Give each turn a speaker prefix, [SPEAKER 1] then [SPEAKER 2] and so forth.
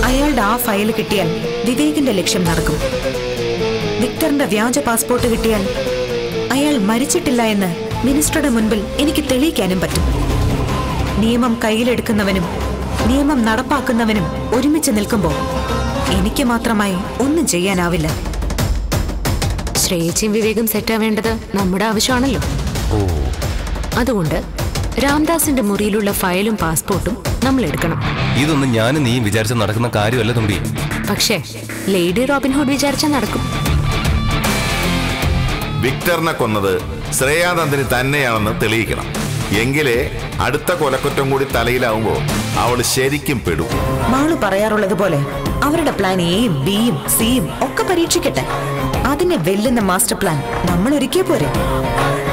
[SPEAKER 1] അയാളുടെ ആ ഫയൽ കിട്ടിയാൽ വിവേകിന്റെ ലക്ഷ്യം നടക്കും വിക്ടറിന്റെ വ്യാജ പാസ്പോർട്ട് കിട്ടിയാൽ അയാൾ മരിച്ചിട്ടില്ല എന്ന് മിനിസ്റ്ററുടെ മുൻപിൽ എനിക്ക് തെളിയിക്കാനും പറ്റും നിയമം കയ്യിലെടുക്കുന്നവനും നിയമം നടപ്പാക്കുന്നവനും ഒരുമിച്ച് നിൽക്കുമ്പോൾ എനിക്ക് മാത്രമായി ഒന്നും ചെയ്യാനാവില്ല
[SPEAKER 2] ശ്രേയച്ചയും വിവേകം സെറ്റാവേണ്ടത് നമ്മുടെ ആവശ്യമാണല്ലോ അതുകൊണ്ട് രാംദാസിന്റെ മുറിയിലുള്ള ഫയലും പാസ്പോർട്ടും നമ്മൾ എടുക്കണം
[SPEAKER 3] ഇതൊന്നും ഞാനും നീയും വിചാരിച്ച നടക്കുന്ന കാര്യമല്ല തുമ്പി
[SPEAKER 2] പക്ഷേ ലേഡി റോബിൻഹുഡ് വിചാരിച്ചാൽ നടക്കും
[SPEAKER 4] വിക്ടറിനെ കൊന്നത് ശ്രേയാനന്ദിനി തന്നെയാണെന്ന് തെളിയിക്കണം എങ്കിലേ അടുത്ത കൊലക്കുറ്റം കൂടി തലയിലാവുമ്പോ അവള് ശരിക്കും പെടും
[SPEAKER 1] മാളു പറയാറുള്ളത് പോലെ അവരുടെ പ്ലാൻ എയും ബിയും സിയും ഒക്കെ പരീക്ഷിക്കട്ടെ അതിനെ വെല്ലുന്ന മാസ്റ്റർ പ്ലാൻ നമ്മൾ ഒരുക്കിയ പോരെ